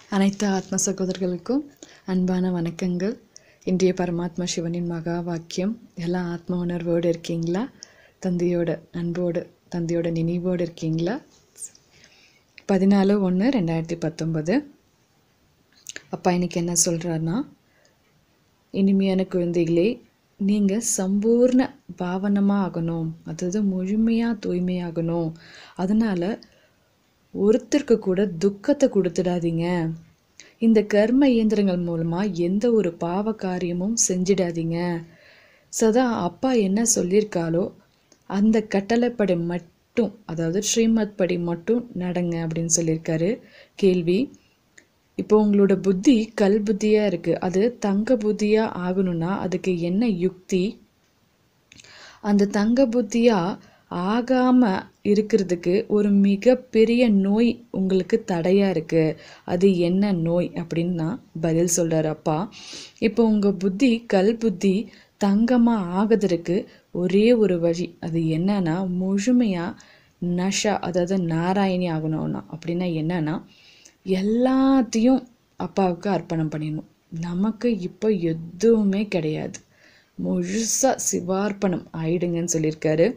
அனைத்து ஆத்ம சகோதரர்களுக்கும் அன்பான வணக்கங்கள் இன்றைய பரமாத்மா சிவனின் மகா வாக்கியம் எல்லாம் ஆத்ம உணர்வோடு இருக்கீங்களா தந்தையோட அன்போடு தந்தையோட நினைவோடு இருக்கீங்களா பதினாலு ஒன்று ரெண்டாயிரத்தி பத்தொன்பது அப்பா இன்னைக்கு என்ன சொல்கிறாருன்னா இனிமையான குழந்தைகளே நீங்கள் சம்பூர்ண பாவனமாக ஆகணும் அதாவது முழுமையாக தூய்மையாகணும் அதனால் ஒருத்தருக்கு கூட துக்கத்தை கொடுத்துடாதீங்க இந்த கர்ம இயந்திரங்கள் மூலமாக எந்த ஒரு பாவ காரியமும் செஞ்சிடாதீங்க சதா அப்பா என்ன சொல்லியிருக்காளோ அந்த கட்டளைப்படி மட்டும் அதாவது ஸ்ரீமத் படி மட்டும் நடங்க அப்படின்னு சொல்லியிருக்காரு கேள்வி இப்போ உங்களோட புத்தி கல் புத்தியாக இருக்குது அது தங்க புத்தியாக ஆகணும்னா அதுக்கு என்ன யுக்தி அந்த தங்க புத்தியாக ஆகாமல் இருக்கிறதுக்கு ஒரு மிகப்பெரிய நோய் உங்களுக்கு தடையாக இருக்குது அது என்ன நோய் அப்படின்னு நான் பதில் சொல்கிறார் அப்பா இப்போ உங்கள் புத்தி கல் புத்தி தங்கமாக ஆகுறதுக்கு ஒரே ஒரு வழி அது என்னன்னா முழுமையாக நஷா அதாவது நாராயணி ஆகணும்னா அப்படின்னா என்னன்னா எல்லாத்தையும் அப்பாவுக்கு அர்ப்பணம் பண்ணிடணும் நமக்கு இப்போ எதுவுமே கிடையாது முழுசாக சிவார்ப்பணம் ஆயிடுங்கன்னு சொல்லியிருக்காரு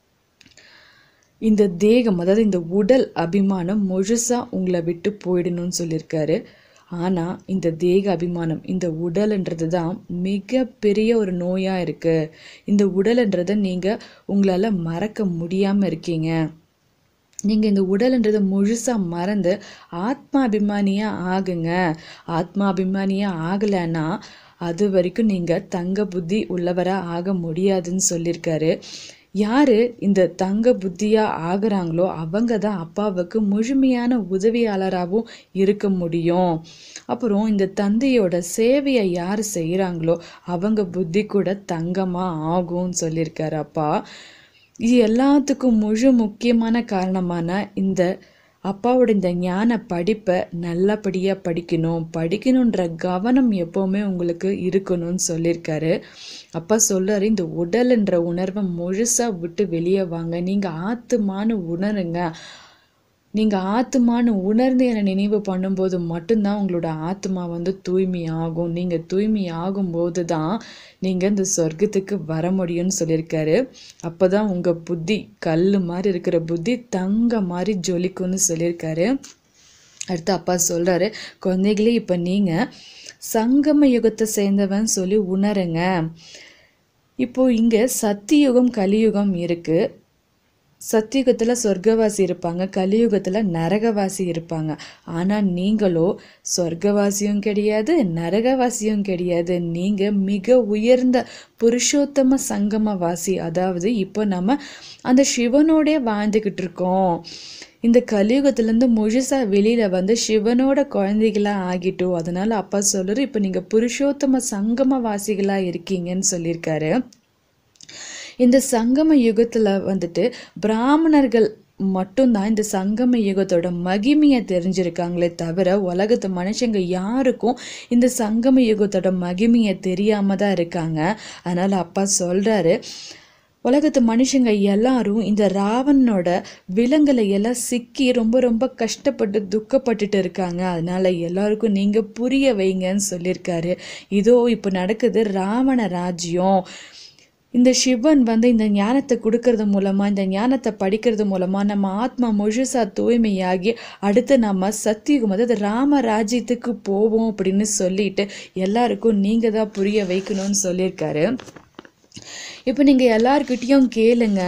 இந்த தேகம் அதாவது இந்த உடல் அபிமானம் முழுசாக உங்களை விட்டு போயிடணும்னு சொல்லியிருக்காரு ஆனால் இந்த தேக அபிமானம் இந்த உடல்ன்றது தான் மிகப்பெரிய ஒரு நோயாக இருக்குது இந்த உடல்ன்றதை நீங்கள் உங்களால் மறக்க முடியாமல் இருக்கீங்க நீங்கள் இந்த உடல்ன்றதை முழுசாக மறந்து ஆத்மாபிமானியாக ஆகுங்க ஆத்மாபிமானியாக ஆகலைன்னா அது வரைக்கும் நீங்கள் தங்க புத்தி உள்ளவராக ஆக முடியாதுன்னு சொல்லியிருக்காரு யார் இந்த தங்க புத்தியாக ஆகுறாங்களோ அவங்க தான் அப்பாவுக்கு முழுமையான உதவியாளராகவும் இருக்க முடியும் அப்புறம் இந்த தந்தையோட சேவையை யார் செய்கிறாங்களோ அவங்க புத்தி கூட தங்கமாக ஆகும்னு சொல்லியிருக்காரு அப்பா இது எல்லாத்துக்கும் முழு முக்கியமான காரணமான இந்த அப்பாவோட இந்த ஞான படிப்பை நல்லபடியாக படிக்கணும் படிக்கணுன்ற கவனம் எப்போவுமே உங்களுக்கு இருக்கணும்னு சொல்லியிருக்காரு அப்பா சொல்கிறாரு இந்த உடல்ன்ற உணர்வை முழுசாக விட்டு வெளியே வாங்க நீங்கள் ஆத்துமானு உணருங்க நீங்கள் ஆத்மான்னு உணர்ந்து என்னை நினைவு பண்ணும்போது மட்டும்தான் உங்களோட ஆத்மா வந்து தூய்மை ஆகும் நீங்கள் தூய்மை ஆகும்போது தான் நீங்கள் இந்த சொர்க்கத்துக்கு வர முடியும்னு சொல்லியிருக்காரு அப்போ தான் உங்கள் புத்தி கல் மாதிரி இருக்கிற புத்தி தங்க மாதிரி ஜொலிக்கும்னு சொல்லியிருக்காரு அடுத்து அப்பா சொல்கிறாரு குழந்தைகளே இப்போ நீங்கள் சங்கம யுகத்தை சேர்ந்தவன் சொல்லி உணருங்க இப்போது இங்கே சத்தியுகம் கலியுகம் இருக்குது சத்தியுகத்தில் சொர்க்கவாசி இருப்பாங்க கலியுகத்தில் நரகவாசி இருப்பாங்க ஆனால் நீங்களோ சொர்க்கவாசியும் கிடையாது நரகவாசியும் கிடையாது நீங்கள் மிக உயர்ந்த புருஷோத்தம சங்கமவாசி அதாவது இப்போ நம்ம அந்த சிவனோடே வாழ்ந்துக்கிட்டு இருக்கோம் இந்த கலியுகத்துலேருந்து முழுசாக வெளியில் வந்து சிவனோட குழந்தைகளாக ஆகிட்டோம் அதனால் அப்பா சொல்கிறார் இப்போ நீங்கள் புருஷோத்தம சங்கமவாசிகளாக இருக்கீங்கன்னு சொல்லியிருக்காரு இந்த சங்கம யுகத்தில் வந்துட்டு பிராமணர்கள் மட்டும்தான் இந்த சங்கம யுகத்தோட மகிமையை தெரிஞ்சிருக்காங்களே தவிர உலகத்து மனுஷங்க யாருக்கும் இந்த சங்கம யுகத்தோட மகிமையை தெரியாமல் தான் இருக்காங்க அதனால் அப்பா சொல்கிறாரு உலகத்து மனுஷங்க எல்லாரும் இந்த ராவணனோட விலங்குல எல்லாம் சிக்கி ரொம்ப ரொம்ப கஷ்டப்பட்டு துக்கப்பட்டுட்டு இருக்காங்க அதனால எல்லாருக்கும் நீங்க புரிய வைங்கன்னு சொல்லியிருக்காரு இதோ இப்போ நடக்குது ராவண ராஜ்யம் இந்த சிவன் வந்து இந்த ஞானத்தை கொடுக்கறது மூலமாக இந்த ஞானத்தை படிக்கிறது மூலமாக நம்ம ஆத்மா முழுசா தூய்மையாகி அடுத்து நம்ம சத்தியுகம் அதாவது ராம ராஜ்யத்துக்கு போவோம் அப்படின்னு சொல்லிட்டு எல்லாருக்கும் நீங்கள் தான் புரிய வைக்கணும்னு சொல்லியிருக்காரு இப்போ நீங்கள் எல்லார்கிட்டேயும் கேளுங்க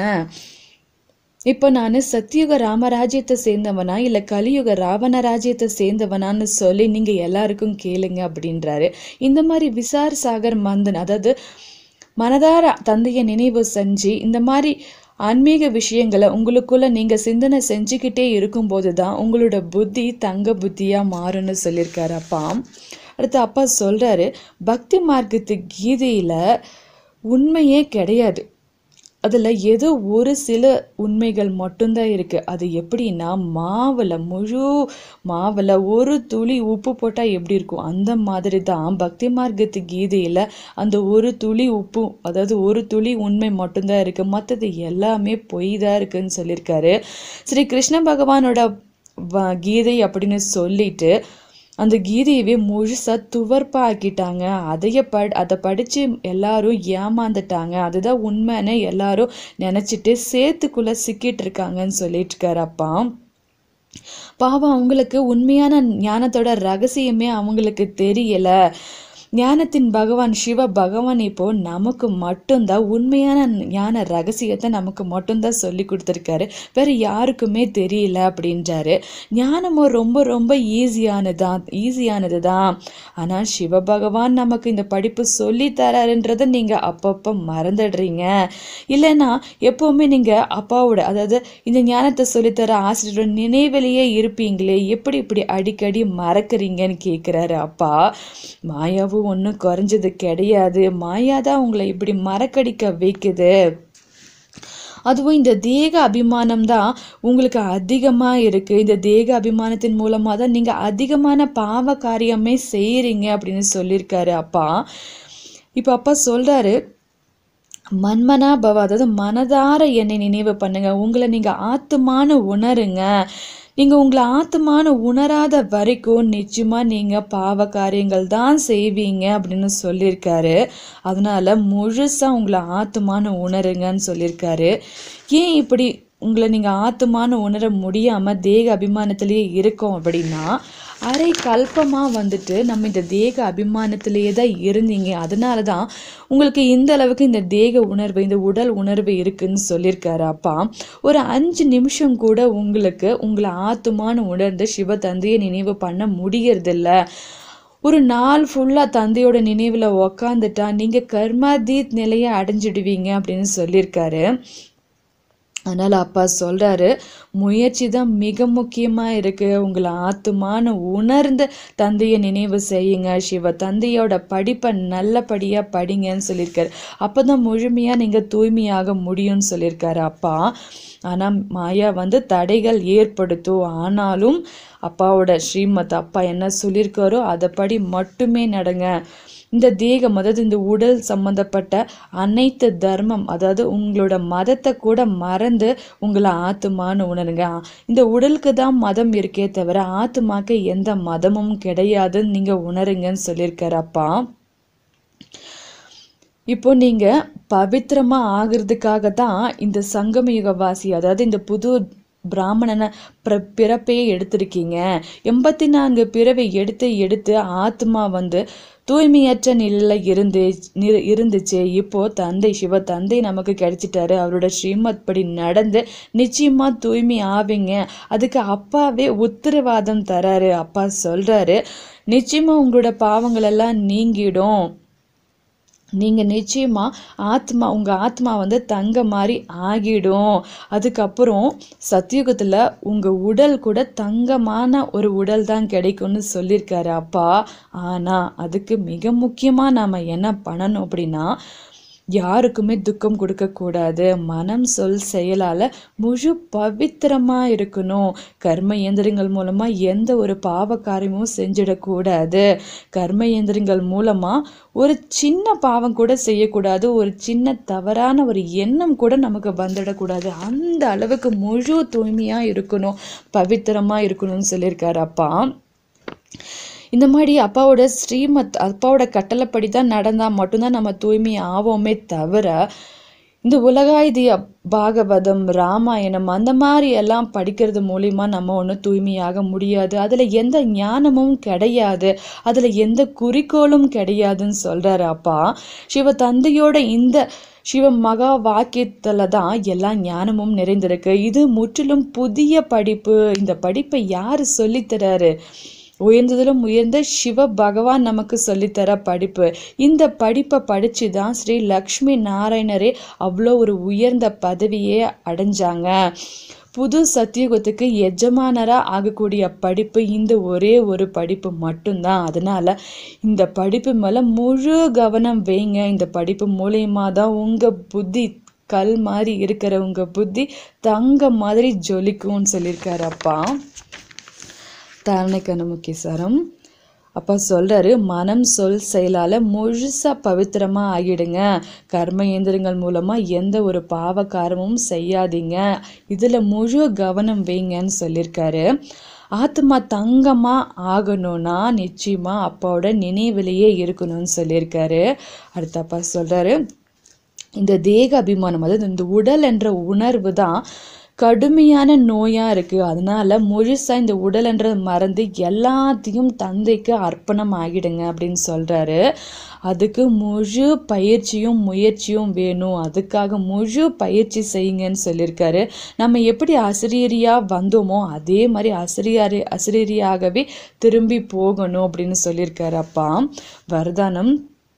இப்போ நான் சத்தியுக ராமராஜ்யத்தை சேர்ந்தவனா இல்லை கலியுக ராவண ராஜ்யத்தை சேர்ந்தவனான்னு சொல்லி நீங்கள் எல்லாருக்கும் கேளுங்க அப்படின்றாரு இந்த மாதிரி விசார் சாகர் மந்தன் அதாவது மனதார தந்தையை நினைவு செஞ்சு இந்த மாதிரி ஆன்மீக விஷயங்களை உங்களுக்குள்ள நீங்க சிந்தனை செஞ்சுக்கிட்டே இருக்கும்போது தான் உங்களோட புத்தி தங்க புத்தியா மாறும்னு சொல்லியிருக்காரு அப்பா அடுத்து அப்பா சொல்றாரு பக்தி மார்க்கத்து கீதையில உண்மையே கிடையாது அதில் ஏதோ ஒரு சில உண்மைகள் மட்டும்தான் இருக்குது அது எப்படின்னா மாவில் முழு மாவில் ஒரு துளி உப்பு போட்டால் எப்படி இருக்கும் அந்த மாதிரி தான் பக்தி மார்க்கத்து கீதையில் அந்த ஒரு துளி உப்பு அதாவது ஒரு துளி உண்மை மட்டும்தான் இருக்குது மற்றது எல்லாமே பொய் தான் இருக்குன்னு சொல்லியிருக்காரு ஸ்ரீ கிருஷ்ண பகவானோட வ- கீதை அப்படின்னு சொல்லிட்டு அந்த கீதையவே முழுசா துவர்ப்பா ஆக்கிட்டாங்க அதைய ப அதை படிச்சு எல்லாரும் ஏமாந்துட்டாங்க அதுதான் உண்மைன்னு எல்லாரும் நினைச்சிட்டு சேத்துக்குள்ள சிக்கிட்டு இருக்காங்கன்னு சொல்லிட்டு இருக்காரு அப்பா பாவம் அவங்களுக்கு உண்மையான ஞானத்தோட ரகசியமே அவங்களுக்கு தெரியல ஞானத்தின் பகவான் சிவ பகவான் இப்போ நமக்கு மட்டும்தான் உண்மையான ஞான ரகசியத்தை நமக்கு மட்டும்தான் சொல்லி கொடுத்துருக்காரு வேற யாருக்குமே தெரியல அப்படின்றாரு ஞானமோ ரொம்ப ரொம்ப ஈஸியானதான் ஈஸியானது தான் ஆனால் சிவ பகவான் நமக்கு இந்த படிப்பு சொல்லி தராருன்றதை நீங்கள் அப்பப்போ மறந்துடுறீங்க இல்லைன்னா எப்போவுமே நீங்கள் அப்பாவோட அதாவது இந்த ஞானத்தை சொல்லித்தர ஆசிரியரோட நினைவிலேயே இருப்பீங்களே எப்படி இப்படி அடிக்கடி மறக்கறீங்கன்னு கேட்குறாரு அப்பா மாயாவும் ஒன்றும் குறைஞ்சது கிடையாது மாயா தான் உங்களை இப்படி மறக்கடிக்க வைக்குது அதுவும் இந்த தேக அபிமானம் தான் உங்களுக்கு அதிகமாக இருக்குது இந்த தேக அபிமானத்தின் மூலமாக தான் நீங்கள் அதிகமான பாவ காரியமே செய்கிறீங்க அப்படின்னு சொல்லியிருக்காரு அப்பா இப்போ அப்பா சொல்கிறாரு மன்மனா பவ அதாவது மனதார என்னை நினைவு பண்ணுங்க உங்களை நீங்க ஆத்துமான்னு உணருங்க நீங்க உங்களை ஆத்துமான்னு உணராத வரைக்கும் நிச்சயமா நீங்க பாவ காரியங்கள் தான் செய்வீங்க அப்படின்னு சொல்லியிருக்காரு அதனால முழுசா உங்களை ஆத்துமான்னு உணருங்கன்னு சொல்லியிருக்காரு ஏன் இப்படி உங்களை நீங்க ஆத்துமான்னு உணர முடியாம தேக அபிமானத்திலேயே இருக்கோம் அப்படின்னா அரை கல்பமா வந்துட்டு நம்ம இந்த தேக அபிமானத்திலேயே தான் இருந்தீங்க அதனால தான் உங்களுக்கு இந்த அளவுக்கு இந்த தேக உணர்வு இந்த உடல் உணர்வு இருக்குன்னு சொல்லியிருக்காரு அப்பா ஒரு அஞ்சு நிமிஷம் கூட உங்களுக்கு உங்களை ஆத்துமான்னு உணர்ந்து சிவ தந்தையை நினைவு பண்ண முடியறதில்ல ஒரு நாள் ஃபுல்லாக தந்தையோட நினைவில் உக்காந்துட்டா நீங்கள் கர்மாதீத் நிலையை அடைஞ்சிடுவீங்க அப்படின்னு சொல்லியிருக்காரு அதனால் அப்பா சொல்கிறாரு முயற்சி தான் மிக முக்கியமாக இருக்குது உங்களை ஆத்துமான்னு உணர்ந்து தந்தையை நினைவு செய்யுங்க சிவ தந்தையோட படிப்பை நல்லபடியாக படிங்கன்னு சொல்லியிருக்காரு அப்போ தான் முழுமையாக நீங்கள் தூய்மையாக முடியும்னு சொல்லியிருக்காரு அப்பா ஆனால் மாயா வந்து தடைகள் ஏற்படுத்தும் ஆனாலும் அப்பாவோட ஸ்ரீமத் அப்பா என்ன சொல்லியிருக்காரோ அதைப்படி மட்டுமே நடங்க இந்த தேகம் அதாவது இந்த உடல் சம்பந்தப்பட்ட அனைத்து தர்மம் அதாவது உங்களோட மதத்தை கூட மறந்து உங்களை ஆத்துமான்னு உணருங்க இந்த உடலுக்கு தான் மதம் இருக்கே தவிர ஆத்துமாக்கு எந்த மதமும் கிடையாதுன்னு நீங்க உணருங்கன்னு சொல்லியிருக்காரு அப்பா இப்போ நீங்க பவித்திரமா ஆகிறதுக்காக தான் இந்த சங்கம யுகவாசி அதாவது இந்த புது பிராமணனை பிற பிறப்பையே எடுத்திருக்கீங்க எண்பத்தி நான்கு பிறவை எடுத்து எடுத்து ஆத்மா வந்து தூய்மையற்ற நிலையில் இருந்து நிறு- இருந்துச்சு இப்போ தந்தை சிவ தந்தை நமக்கு கிடைச்சிட்டாரு அவரோட ஸ்ரீமத் படி நடந்து நிச்சயமா தூய்மை ஆவீங்க அதுக்கு அப்பாவே உத்தரவாதம் தராரு அப்பா சொல்றாரு நிச்சயமா உங்களோட பாவங்கள் எல்லாம் நீங்கிடும் நீங்கள் நிச்சயமா ஆத்மா உங்கள் ஆத்மா வந்து தங்க மாதிரி ஆகிடும் அதுக்கப்புறம் சத்தியுகத்தில் உங்கள் உடல் கூட தங்கமான ஒரு உடல் தான் கிடைக்கும்னு சொல்லியிருக்காரு அப்பா ஆனால் அதுக்கு மிக முக்கியமாக நாம் என்ன பண்ணணும் அப்படின்னா யாருக்குமே துக்கம் கொடுக்கக்கூடாது மனம் சொல் செயலால் முழு பவித்திரமாக இருக்கணும் கர்ம இயந்திரங்கள் மூலமாக எந்த ஒரு பாவ காரியமும் செஞ்சிடக்கூடாது கர்ம இயந்திரங்கள் மூலமாக ஒரு சின்ன பாவம் கூட செய்யக்கூடாது ஒரு சின்ன தவறான ஒரு எண்ணம் கூட நமக்கு வந்துடக்கூடாது அந்த அளவுக்கு முழு தூய்மையாக இருக்கணும் பவித்திரமாக இருக்கணும்னு சொல்லியிருக்காரு அப்பா இந்த மாதிரி அப்பாவோட ஸ்ரீமத் அப்பாவோட கட்டளைப்படி தான் நடந்தால் மட்டும்தான் நம்ம தூய்மை ஆவோமே தவிர இந்த உலகாயுதிய பாகவதம் ராமாயணம் அந்த மாதிரி எல்லாம் படிக்கிறது மூலிமா நம்ம ஒன்றும் தூய்மையாக முடியாது அதில் எந்த ஞானமும் கிடையாது அதில் எந்த குறிக்கோளும் கிடையாதுன்னு சொல்கிறாரு அப்பா சிவ தந்தையோட இந்த சிவ மகா வாக்கியத்துல தான் எல்லா ஞானமும் நிறைந்திருக்கு இது முற்றிலும் புதிய படிப்பு இந்த படிப்பை யார் சொல்லித்தராரு உயர்ந்ததிலும் உயர்ந்த சிவ பகவான் நமக்கு சொல்லித்தர படிப்பு இந்த படிப்பை படித்து தான் ஸ்ரீ லக்ஷ்மி நாராயணரே அவ்வளோ ஒரு உயர்ந்த பதவியே அடைஞ்சாங்க புது சத்தியுகத்துக்கு எஜமானராக ஆகக்கூடிய படிப்பு இந்த ஒரே ஒரு படிப்பு மட்டும்தான் அதனால இந்த படிப்பு மேலே முழு கவனம் வைங்க இந்த படிப்பு மூலயமா தான் உங்கள் புத்தி கல் மாதிரி இருக்கிற உங்கள் புத்தி தங்க மாதிரி ஜொலிக்கும்னு சொல்லியிருக்காரு அப்பா தாரணைக்கான முக்கியசாரம் அப்பா சொல்றாரு மனம் சொல் செயலால முழுசா பவித்திரமா ஆகிடுங்க கர்ம இயந்திரங்கள் மூலமா எந்த ஒரு பாவ காரமும் செய்யாதீங்க இதுல முழு கவனம் வைங்கன்னு சொல்லியிருக்காரு ஆத்மா தங்கமாக ஆகணும்னா நிச்சயமாக அப்பாவோட நினைவிலேயே இருக்கணும்னு சொல்லியிருக்காரு அடுத்த அப்பா சொல்கிறாரு இந்த தேக அபிமானம் அதாவது இந்த உடல் என்ற உணர்வு தான் கடுமையான நோயாக இருக்குது அதனால முழுசாக இந்த உடல் என்ற மறந்து எல்லாத்தையும் தந்தைக்கு அர்ப்பணம் ஆகிடுங்க அப்படின்னு சொல்கிறாரு அதுக்கு முழு பயிற்சியும் முயற்சியும் வேணும் அதுக்காக முழு பயிற்சி செய்யுங்கன்னு சொல்லியிருக்காரு நம்ம எப்படி அசிரியரியாக வந்தோமோ அதே மாதிரி அசிரியாரி அசிரியரியாகவே திரும்பி போகணும் அப்படின்னு சொல்லியிருக்காரு அப்பா வரதானம்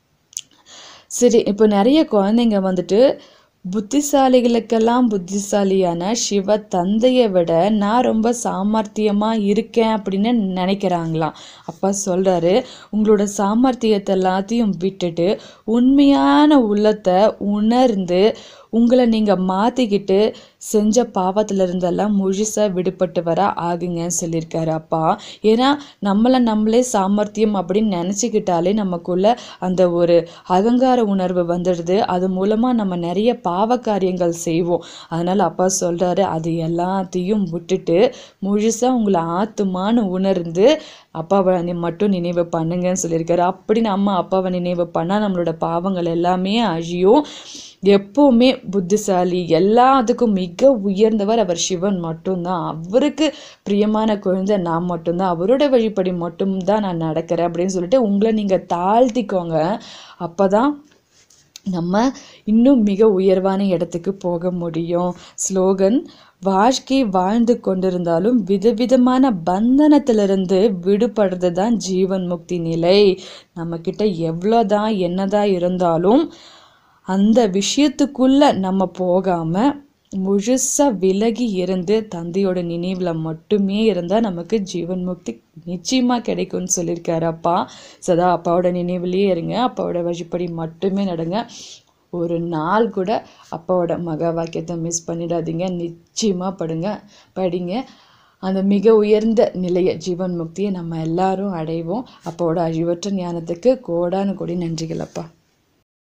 சரி இப்போ நிறைய குழந்தைங்க வந்துட்டு புத்திசாலிகளுக்கெல்லாம் புத்திசாலியான சிவ தந்தையை விட நான் ரொம்ப சாமர்த்தியமாக இருக்கேன் அப்படின்னு நினைக்கிறாங்களாம் அப்பா சொல்கிறாரு உங்களோட சாமர்த்தியத்தை எல்லாத்தையும் விட்டுட்டு உண்மையான உள்ளத்தை உணர்ந்து உங்களை நீங்கள் மாற்றிக்கிட்டு செஞ்ச பாவத்துல இருந்தெல்லாம் முழுசாக விடுபட்டு வர ஆகுங்கன்னு சொல்லியிருக்காரு அப்பா ஏன்னா நம்மளை நம்மளே சாமர்த்தியம் அப்படின்னு நினச்சிக்கிட்டாலே நமக்குள்ள அந்த ஒரு அகங்கார உணர்வு வந்துடுது அது மூலமாக நம்ம நிறைய பாவ காரியங்கள் செய்வோம் அதனால் அப்பா சொல்கிறாரு அது எல்லாத்தையும் விட்டுட்டு முழுசாக உங்களை ஆத்துமான்னு உணர்ந்து அப்பாவை நீ மட்டும் நினைவு பண்ணுங்கன்னு சொல்லியிருக்காரு அப்படி நம்ம அப்பாவை நினைவு பண்ணால் நம்மளோட பாவங்கள் எல்லாமே அழியும் எப்போவுமே புத்திசாலி எல்லாத்துக்கும் மிக உயர்ந்தவர் அவர் சிவன் மட்டும்தான் அவருக்கு பிரியமான குழந்தை நான் மட்டும்தான் அவரோட வழிப்படி மட்டும்தான் நான் நடக்கிறேன் அப்படின்னு சொல்லிட்டு உங்களை நீங்கள் தாழ்த்திக்கோங்க அப்போ தான் நம்ம இன்னும் மிக உயர்வான இடத்துக்கு போக முடியும் ஸ்லோகன் வாழ்க்கை வாழ்ந்து கொண்டிருந்தாலும் விதவிதமான பந்தனத்திலிருந்து விடுபடுறது தான் ஜீவன் முக்தி நிலை நம்மக்கிட்ட எவ்வளோதான் என்னதான் இருந்தாலும் அந்த விஷயத்துக்குள்ள நம்ம போகாம முழுசா விலகி இருந்து தந்தையோட நினைவுல மட்டுமே இருந்தா நமக்கு ஜீவன் முக்தி நிச்சயமா கிடைக்கும்னு சொல்லியிருக்காரு அப்பா சதா அப்பாவோட நினைவுலயே இருங்க அப்பாவோட வழிப்படி மட்டுமே நடங்க ஒரு நாள் கூட அப்பாவோட மகா வாக்கியத்தை மிஸ் பண்ணிடாதீங்க நிச்சயமா படுங்க படிங்க அந்த மிக உயர்ந்த நிலைய ஜீவன் முக்தியை நம்ம எல்லாரும் அடைவோம் அப்பாவோட அழிவற்ற ஞானத்துக்கு கோடானு கோடி நன்றிகள் அப்பா